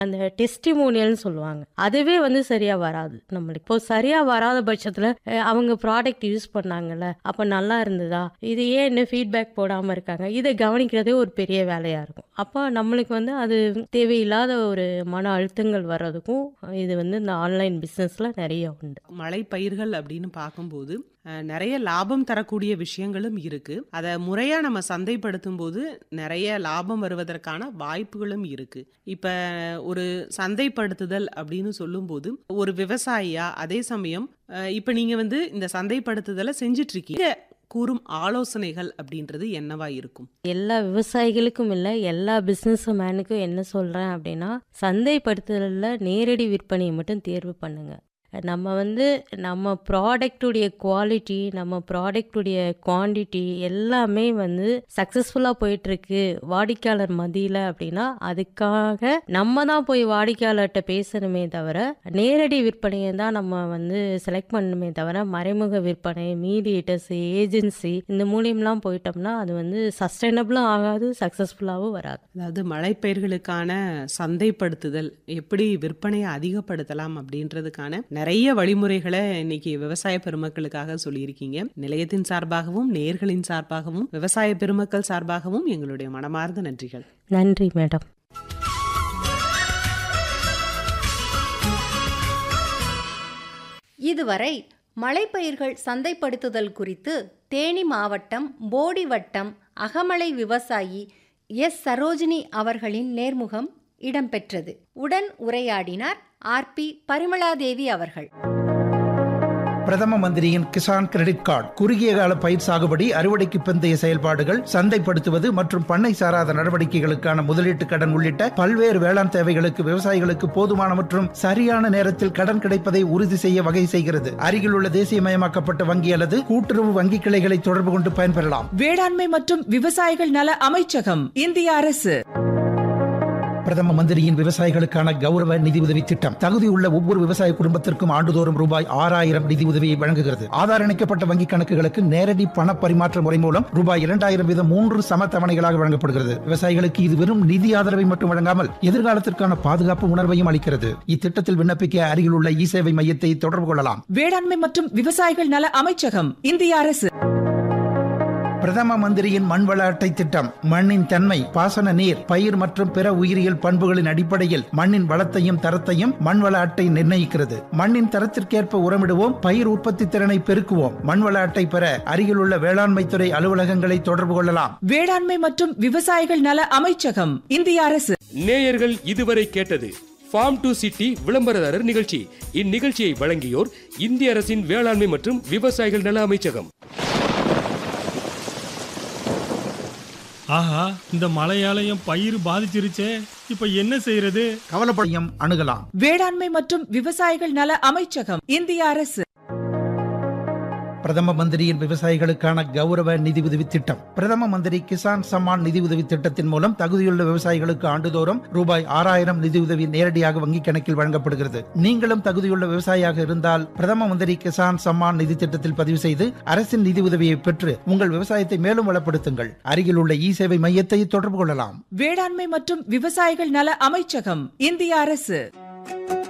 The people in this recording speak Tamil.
அந்த டெஸ்டிமோனியல்னு சொல்லுவாங்க அதுவே வந்து சரியா வராது நம்மளுக்கு இப்போ சரியா வராத பட்சத்துல அஹ், அவங்க ப்ராடக்ட் யூஸ் பண்ணாங்கல்ல அப்ப நல்லா இருந்ததா இது ஏன் இன்னும் ஃபீட்பேக் போடாம இருக்காங்க இதை கவனிக்கிறதே ஒரு பெரிய வேலையா இருக்கும் அப்போ நம்மளுக்கு வந்து அது தேவையில்லாத ஒரு மன அழுத்தங்கள் வர்றதுக்கும் இது வந்து இந்த ஆன்லைன் பிஸ்னஸ்ல நிறைய உண்டு மழை பயிர்கள் அப்படின்னு பார்க்கும்போது அஹ், நிறைய லாபம் தரக்கூடிய விஷயங்களும் இருக்கு அதை முறையா நம்ம சந்தைப்படுத்தும் போது நிறைய லாபம் வருவதற்கான வாய்ப்புகளும் இருக்கு இப்ப ஒரு சந்தைப்படுத்துதல் அப்படின்னு சொல்லும்போது ஒரு விவசாயியா அதே சமயம் அஹ், இப்ப நீங்க வந்து இந்த சந்தைப்படுத்துதலை செஞ்சிட்டு இருக்கீங்க கூறும் ஆலோசனைகள் அப்படின்றது என்னவா இருக்கும் எல்லா விவசாயிகளுக்கும் இல்லை எல்லா பிஸ்னஸ் மேனுக்கும் என்ன சொல்கிறேன் அப்படின்னா சந்தைப்படுத்துதலில் நேரடி விற்பனையை மட்டும் தேர்வு பண்ணுங்க நம்ம வந்து நம்ம ப்ராடக்டுடைய குவாலிட்டி நம்ம ப்ராடக்டுடைய குவாண்டிட்டி எல்லாமே வந்து சக்ஸஸ்ஃபுல்லாக போயிட்டுருக்கு வாடிக்கையாளர் மதியில் அப்படின்னா அதுக்காக நம்ம தான் போய் வாடிக்கையாளர்கிட்ட பேசணுமே தவிர நேரடி விற்பனையை தான் நம்ம வந்து செலக்ட் பண்ணணுமே தவிர மறைமுக விற்பனை மீடியேட்டர்ஸ் ஏஜென்சி இந்த மூலியம்லாம் போயிட்டோம்னா அது வந்து சஸ்டைனபிளும் ஆகாது சக்ஸஸ்ஃபுல்லாகவும் வராது அதாவது மலைப்பயிர்களுக்கான சந்தைப்படுத்துதல் எப்படி விற்பனையை அதிகப்படுத்தலாம் அப்படின்றதுக்கான நிறைய வழிமுறைகளை இன்னைக்கு விவசாய பெருமக்களுக்காக சொல்லியிருக்கீங்க நிலையத்தின் சார்பாகவும் நேர்களின் சார்பாகவும் விவசாய பெருமக்கள் சார்பாகவும் எங்களுடைய மனமார்ந்த நன்றிகள் நன்றி மேடம் இதுவரை மலைப்பயிர்கள் சந்தைப்படுத்துதல் குறித்து தேனி மாவட்டம் போடி வட்டம் அகமலை விவசாயி எஸ் சரோஜினி அவர்களின் நேர்முகம் இடம்பெற்றது உடன் உரையாடினார் ஆர்பி பரிமளாதேவி அவர்கள் பிரதம மந்திரியின் கிசான் கிரெடிட் கார்டு குறுகிய கால பயிர் சாகுபடி அறுவடைக்கு பிந்தைய செயல்பாடுகள் சந்தைப்படுத்துவது மற்றும் பண்ணை சாராத நடவடிக்கைகளுக்கான முதலீட்டு கடன் உள்ளிட்ட பல்வேறு வேளாண் தேவைகளுக்கு விவசாயிகளுக்கு போதுமான மற்றும் சரியான நேரத்தில் கடன் கிடைப்பதை உறுதி செய்ய வகை செய்கிறது அருகில் உள்ள தேசியமயமாக்கப்பட்ட வங்கி அல்லது கூட்டுறவு வங்கி கிளைகளை தொடர்பு கொண்டு பயன்பெறலாம் வேளாண்மை மற்றும் விவசாயிகள் நல அமைச்சகம் இந்திய அரசு பிரதம மந்திரியின் விவசாயிகளுக்கான கௌரவ நிதி உதவி திட்டம் தகுதியுள்ள ஒவ்வொரு விவசாய குடும்பத்திற்கும் ஆண்டுதோறும் ரூபாய் ஆறாயிரம் நிதி உதவியை வழங்குகிறது ஆதார் இணைக்கப்பட்ட வங்கி கணக்குகளுக்கு நேரடி பண பரிமாற்ற முறை மூலம் ரூபாய் இரண்டாயிரம் வீதம் மூன்று சம தவணைகளாக வழங்கப்படுகிறது விவசாயிகளுக்கு இது வெறும் நிதி ஆதரவை மட்டும் வழங்காமல் எதிர்காலத்திற்கான பாதுகாப்பு உணர்வையும் அளிக்கிறது இத்திட்டத்தில் விண்ணப்பிக்க அருகில் உள்ள இ சேவை மையத்தை தொடர்பு கொள்ளலாம் வேளாண்மை மற்றும் விவசாயிகள் நல அமைச்சகம் இந்திய அரசு பிரதம மந்திரியின் மண்வள அட்டை திட்டம் மண்ணின் தன்மை பாசன நீர் பயிர் மற்றும் பிற உயிரியல் பண்புகளின் அடிப்படையில் மண்ணின் வளத்தையும் தரத்தையும் மண்வள அட்டை நிர்ணயிக்கிறது மண்ணின் தரத்திற்கேற்ப உரமிடுவோம் பயிர் உற்பத்தி திறனை பெருக்குவோம் மண்வள அட்டை பெற அருகிலுள்ள வேளாண்மை துறை அலுவலகங்களை தொடர்பு கொள்ளலாம் வேளாண்மை மற்றும் விவசாயிகள் நல அமைச்சகம் இந்திய அரசு நேயர்கள் இதுவரை கேட்டது ஃபார்ம் டு சிட்டி விளம்பரதாரர் நிகழ்ச்சி இந்நிகழ்ச்சியை வழங்கியோர் இந்திய அரசின் வேளாண்மை மற்றும் விவசாயிகள் நல அமைச்சகம் ஆஹா இந்த மழையாலயம் பயிர் பாதிச்சிருச்சே இப்ப என்ன செய்யறது கவலைப்படையும் அணுகலாம் வேளாண்மை மற்றும் விவசாயிகள் நல அமைச்சகம் இந்திய அரசு பிரதம மந்திரியின் விவசாயிகளுக்கான கௌரவ நிதி உதவி திட்டம் பிரதம மந்திரி கிசான் சம்மான் நிதி உதவி திட்டத்தின் மூலம் தகுதியுள்ள விவசாயிகளுக்கு ஆண்டுதோறும் ரூபாய் ஆறாயிரம் நிதி உதவி நேரடியாக வங்கிக் கணக்கில் வழங்கப்படுகிறது நீங்களும் தகுதியுள்ள விவசாயியாக இருந்தால் பிரதம மந்திரி கிசான் சம்மான் நிதி திட்டத்தில் பதிவு செய்து அரசின் நிதி உதவியை பெற்று உங்கள் விவசாயத்தை மேலும் வளப்படுத்துங்கள் அருகில் உள்ள இ சேவை மையத்தை தொடர்பு கொள்ளலாம் வேளாண்மை மற்றும் விவசாயிகள் நல அமைச்சகம் இந்திய அரசு